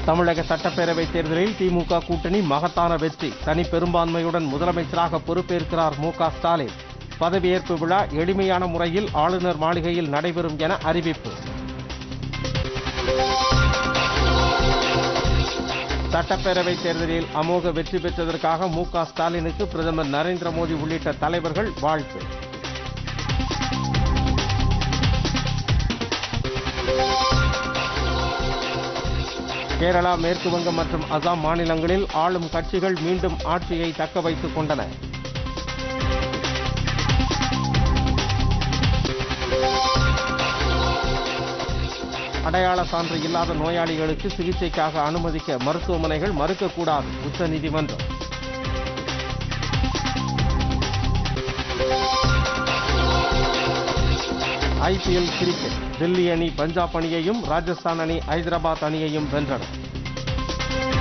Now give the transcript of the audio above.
தமிழக சட்டப்பேரவை தேர்தலில் திமுக கூட்டணி மகத்தான வெற்றி தனி பெரும்பான்மையுடன் முதலமைச்சராக பொறுப்பேற்கிறார் மு க ஸ்டாலின் பதவியேற்பு விழா எளிமையான முறையில் ஆளுநர் மாளிகையில் நடைபெறும் என அறிவிப்பு சட்டப்பேரவை தேர்தலில் அமோக வெற்றி பெற்றதற்காக மு க ஸ்டாலினுக்கு பிரதமர் நரேந்திர மோடி உள்ளிட்ட தலைவர்கள் வாழ்த்து கேரளா மேற்கு வங்கம் மற்றும் அசாம் மாநிலங்களில் ஆளும் கட்சிகள் மீண்டும் ஆட்சியை தக்க வைத்துக் கொண்டன அடையாள சான்று இல்லாத நோயாளிகளுக்கு சிகிச்சைக்காக அனுமதிக்க மருத்துவமனைகள் மறுக்கக்கூடாது உச்சநீதிமன்றம் ஐபிஎல் கிரிக்கெட் தில்லி அணி பஞ்சாப் அணியையும் ராஜஸ்தான் அணி ஐதராபாத் அணியையும் வென்றன